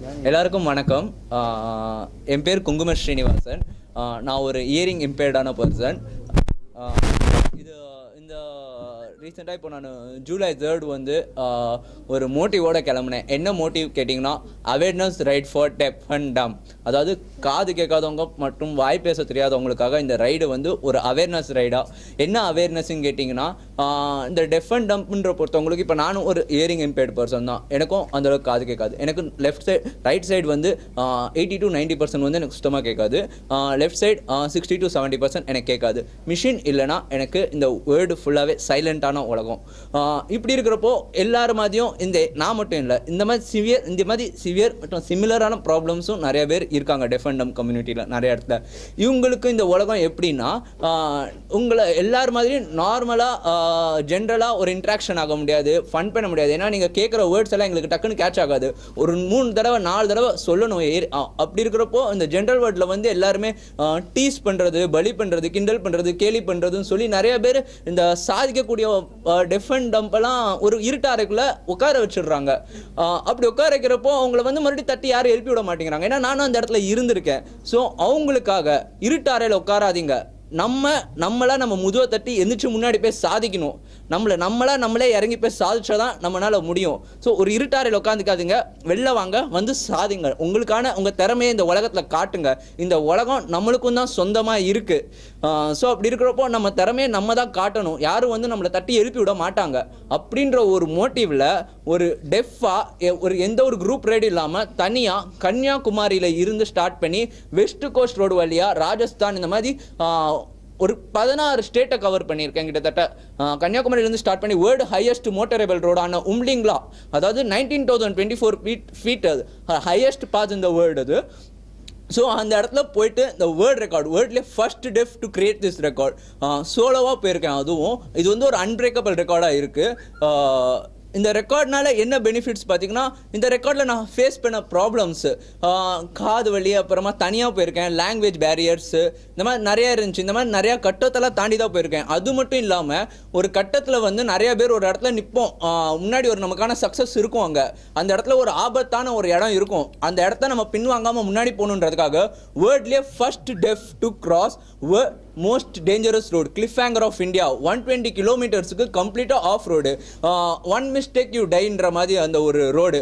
எல்லாருக்கும் வணக்கம் ஆஹ் என் பேர் குங்கும ஸ்ரீனிவாசன் ஆஹ் நான் ஒரு இயரிங் இம்பேர்டான பர்சன் இது இந்த ரீசெண்டாக இப்போ நான் ஜூலை தேர்ட் வந்து ஆஹ் ஒரு மோட்டிவோட கிளம்புனேன் என்ன மோட்டிவ் கேட்டிங்கன்னா awareness ride for deaf and dumb அதாவது காது கேட்காதவங்க மற்றும் வாய் பேச தெரியாதவங்களுக்காக இந்த ரைடு வந்து ஒரு அவேர்னஸ் ரைடாக என்ன அவேர்னஸ்ன்னு கேட்டிங்கன்னா ஆஹ் இந்த டெஃப் அண்ட் டம்ப்ன்ற பொறுத்தவங்களுக்கு இப்போ நானும் ஒரு இயரிங் இம்பேர்ட் பர்சன் தான் எனக்கும் அந்த அளவுக்கு காது கேட்காது எனக்கு லெஃப்ட் சைடு ரைட் சைடு வந்து எயிட்டி டு நைன்டி பர்சன்ட் வந்து எனக்கு சுத்தமாக கேட்காது left side sixty to seventy percent எனக்கு கேட்காது மிஷின் இல்லைனா எனக்கு இந்த வேர்டு ஃபுல்லாகவே சைலண்ட்டான உலகம் ஆஹ் இப்படி இருக்கிறப்போ எல்லாரும் மாதிரியும் இந்த நான் மட்டும் இல்லை இந்த மாதிரி சிவியர் இந்த மாதிரி சிவியர் மற்றும் சிமிலரான ப்ராப்ளம்ஸும் நிறைய பேர் இருக்காங்க டெஃபண்டம் கம்யூனிட்டியில் நிறைய இடத்துல இவங்களுக்கு இந்த உலகம் எப்படின்னா ஆஹ் உங்களை எல்லார் மாதிரியும் நார்மலாக ஜென்ரலாக ஒரு இன்ட்ராக்ஷன் ஆக முடியாது ஃபன் பண்ண முடியாது ஏன்னா நீங்கள் கேட்குற வேர்ட்ஸ் எல்லாம் எங்களுக்கு டக்குன்னு கேட்ச் ஆகாது ஒரு மூணு தடவை நாலு தடவை சொல்லணும் ஏறி- அ- அப்படி இருக்கிறப்போ இந்த ஜென்ரல் வேர்டில் வந்து எல்லாருமே டீஸ் பண்ணுறது பலி பண்ணுறது கிண்டல் பண்ணுறது கேலி பண்ணுறதுன்னு சொல்லி நிறைய பேர் இந்த சாதிக்கக்கூடிய டெஃப் அண்ட் டம்பெல்லாம் ஒரு இருட்டாரைக்குள்ளே உட்கார வச்சிடுறாங்க அஹ் அப்படி உட்கார வைக்கிறப்போ அவங்கள வந்து மறுபடியும் தட்டி யாரும் எழுப்பி விட மாட்டேங்கிறாங்க ஏன்னா நானும் அந்த இடத்துல இருந்திருக்கேன் ஸோ அவங்களுக்காக இருட்டாரையில் உட்காராதீங்க நம்ம நம்மளா நம்ம முதுவை தட்டி எந்திரிச்சு முன்னாடி போய் சாதிக்கணும் நம்மளை நம்மளா நம்மளே இறங்கி போய் சாதிச்சாதான் நம்மளால முடியும் ஸோ ஒரு இருட்டாரையில் உட்காந்துக்காதீங்க வெளில வாங்க வந்து சாதிங்க உங்களுக்கான உங்கள் திறமையை இந்த உலகத்தில் காட்டுங்க இந்த உலகம் நம்மளுக்கும் தான் சொந்தமாக இருக்குது ஸோ அப்படி இருக்கிறப்போ நம்ம திறமையை நம்ம தான் காட்டணும் யாரும் வந்து நம்மளை தட்டி எழுப்பி விட மாட்டாங்க அப்படின்ற ஒரு மோட்டிவில் ஒரு டெஃபாக ஒரு எந்த ஒரு குரூப் ரைடு இல்லாமல் தனியாக கன்னியாகுமரியில் இருந்து ஸ்டார்ட் பண்ணி வெஸ்ட் கோஸ்ட் ரோடு வழியாக ராஜஸ்தான் இந்த மாதிரி ஆஹ், ஒரு பதினாறு ஸ்டேட்டை கவர் பண்ணியிருக்கேன் கிட்டத்தட்ட ஆஹ், கன்னியாகுமரியிலேருந்து ஸ்டார்ட் பண்ணி வேர்ல்டு ஹையஸ்ட் மோட்டரபிள் ரோடான உம்லிங்லா அதாவது nineteen thousand twenty four feet feet அது ஹையஸ்ட் பாத் இந்த வேர்ல்டு அது ஸோ அந்த இடத்துல போயிட்டு இந்த வேர்ல்ட் ரெக்கார்ட் வேர்ல்ட்லேயே first deaf to create this record சோலோவாக போயிருக்கேன் அதுவும் இது வந்து ஒரு அன்பிரேக்கபிள் ரெக்கார்டாக இருக்குது இந்த ரெக்கார்ட்னால என்ன பெனிஃபிட்ஸ் பார்த்தீங்கன்னா இந்த ரெக்கார்டில் நான் ஃபேஸ் பண்ண ப்ராப்ளம்ஸு காது வலி அப்புறமா தனியாக போயிருக்கேன் லாங்குவேஜ் பேரியர்ஸு இந்த மாதிரி நிறையா இருந்துச்சு இந்த மாதிரி நிறையா கட்டத்தெல்லாம் தாண்டி தான் போயிருக்கேன் அது மட்டும் இல்லாமல் ஒரு கட்டத்தில் வந்து நிறைய பேர் ஒரு இடத்துல நிற்போம் முன்னாடி ஒரு நமக்கான சக்ஸஸ் இருக்கும் அங்கே அந்த இடத்துல ஒரு ஆபத்தான ஒரு இடம் இருக்கும் அந்த இடத்த நம்ம பின்வாங்காமல் முன்னாடி போகணுன்றதுக்காக வேர்ல்ட்லேயே first deaf to cross most dangerous road cliff hanger of India one twenty கிலோமீட்டர்ஸுக்கு கம்ப்ளீட்டாக off road one mistake you டைன்ற மாதிரி அந்த ஒரு ரோடு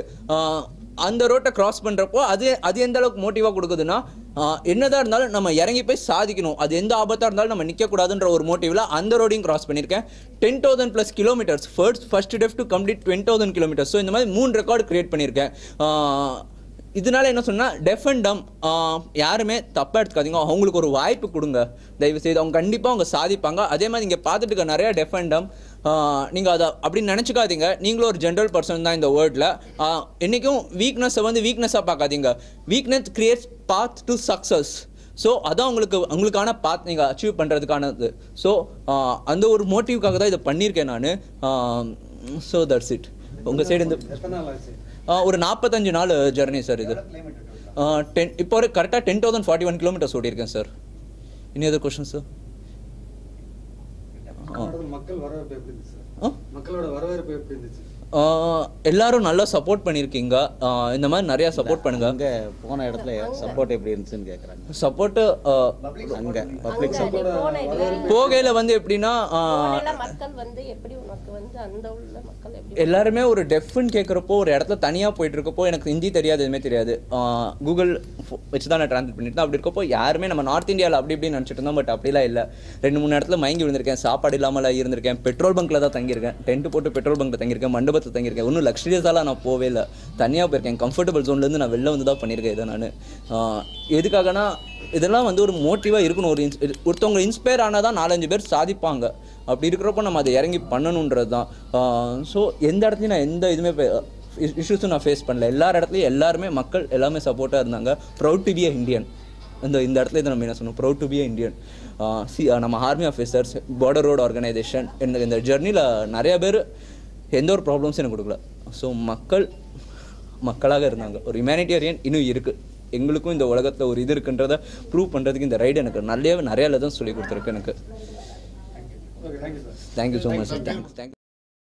அந்த ரோட்டை கிராஸ் பண்ணுறப்போ அது அது எந்த அளவுக்கு மோட்டிவாக கொடுக்குதுன்னா ஆஹ் என்னதான் இருந்தாலும் நம்ம இறங்கி போய் சாதிக்கணும் அது எந்த ஆபத்தாக இருந்தாலும் நம்ம நிற்கக்கூடாதுன்ற ஒரு மோட்டிவில் அந்த ரோடையும் கிராஸ் பண்ணியிருக்கேன் ten thousand plus kilometres first first deaf to complete twenty thousand kilometres so இந்த மாதிரி மூணு ரெக்கார்டு கிரியேட் பண்ணியிருக்கேன் ஆஹ் இதனால என்ன சொன்னால் டெஃப் அண்ட் டம் யாருமே தப்பாக எடுத்துக்காதீங்க அவங்களுக்கு ஒரு வாய்ப்பு கொடுங்க தயவு செய்து அவங்க கண்டிப்பாக அவங்க சாதிப்பாங்க அதே மாதிரி இங்கே பார்த்துட்டு இருக்க நிறைய டெஃப் அண்ட் டம் நீங்கள் அதை அப்படின்னு நினச்சிக்காதீங்க நீங்களும் ஒரு ஜென்ரல் பர்சன் தான் இந்த வேர்ல்டில் என்றைக்கும் வீக்னஸை வந்து வீக்னஸாக பார்க்காதீங்க weakness creates path to success so அதான் உங்களுக்கு உங்களுக்கான பாத் நீங்கள் அச்சீவ் பண்ணுறதுக்கானது ஸோ அந்த ஒரு மோட்டிவ்காக தான் இதை பண்ணியிருக்கேன் நான் ஸோ தட்ஸ் இட் உங்கள் சைடு இந்த எத்தனை நாள் ஆச்சு ஆ, ஒரு நாற்பத்தஞ்சு நாள் ஜர்னி சார் இது டென் இப்போ ஒரு கரெக்டாக ten thousand forty one kilometres ஓடிருக்கேன் சார் இனி எதர் கொஷின் சார் கர்நாடகத்துல மக்கள் வரவேற்பு எப்படி இருந்துச்சு சார் ஆ மக்களோட வரவேற்பு எப்படி இருந்துச்சு ஆ, எல்லாரும் நல்லா சப்போர்ட் பண்ணியிருக்கீங்க ஆ, இந்த மாதிரி நிறையா சப்போர்ட் பண்ணுங்க அங்க போன இடத்துல சப்போர்ட் எப்படி இருந்துச்சுன்னு கேக்குறாங்க சப்போர்ட்டு அங்க பப்ளிக் சப்போர்ட் போகையில் வந்து எப்படின்னா ஆ, போனேன்னா மக்கள் வந்து எப்படி உனக்கு வந்து அந்த உள்ள மக்கள் எப்படி எல்லாருமே ஒரு டெஃப்னு கேட்குறப்போ ஒரு இடத்துல தனியாக போயிட்டு இருக்கப்போ எனக்கு ஹிந்தி தெரியாது எதுவுமே தெரியாது கூகுள் வச்சு தான் நான் ட்ரான்ஸ்லேட் பண்ணிட்டு அப்படி இருக்கப்போ யாருமே நம்ம நார்த் இந்தியாவில் அப்படி இப்படி நினச்சிட்டு இருந்தோம் பட் அப்படிலாம் இல்லை ரெண்டு மூணு இடத்துல மயங்கி விழுந்திருக்கேன் சாப்பாடு இல்லாமல் இருந்திருக்கேன் பெட்ரோல் பங்க்கில் தான் தங்கியிருக்கேன் டென்ட் போட்டு பெட்ரோல் பங்க்கில் தங்கியிருக்கேன் மண்டபத்தில் தங்கியிருக்கேன் ஒன்றும் லக்ஸரியஸாலாம் நான் போவே இல்லை தனியாக போயிருக்கேன் கம்ஃபர்டபுள் ஜோன்லேருந்து நான் வெளில வந்து தான் பண்ணியிருக்கேன் இதை நான் எதுக்காகனா இதெல்லாம் வந்து ஒரு மோட்டிவாக இருக்கணும் ஒரு ins- ஒருத்தவங்க இன்ஸ்பயர் ஆனால் தான் நாலஞ்சு பேர் சாதிப்பாங்க அப்படி இருக்கிறப்போ நம்ம அதை இறங்கி பண்ணணுன்றது தான் ஸோ எந்த இடத்துலையும் நான் எந்த இதுவுமே இஷ்யூஸும் நான் ஃபேஸ் பண்ணல எல்லா இடத்துலையும் எல்லாருமே மக்கள் எல்லாமே சப்போர்ட்டாக இருந்தாங்க proud to be a Indian இந்த இந்த இடத்துல இதை நம்ம என்ன சொன்னோம் proud to be a Indian சி நம்ம army officers border road organisation இந்த இந்த ஜெர்னியில் நிறைய பேர் எந்த ஒரு ப்ராப்ளம்ஸும் எனக்கு கொடுக்கல ஸோ மக்கள் மக்களாக இருந்தாங்க ஒரு ஹியூமனிட்டேரியன் இன்னும் இருக்குது எங்களுக்கும் இந்த உலகத்தில் ஒரு இது இருக்குன்றதை ப்ரூவ் பண்ணுறதுக்கு இந்த ரைடு எனக்கு நிறைய நிறைய தான் சொல்லி கொடுத்துருக்கு எனக்கு okay thank you sir thank you so much thanks thank you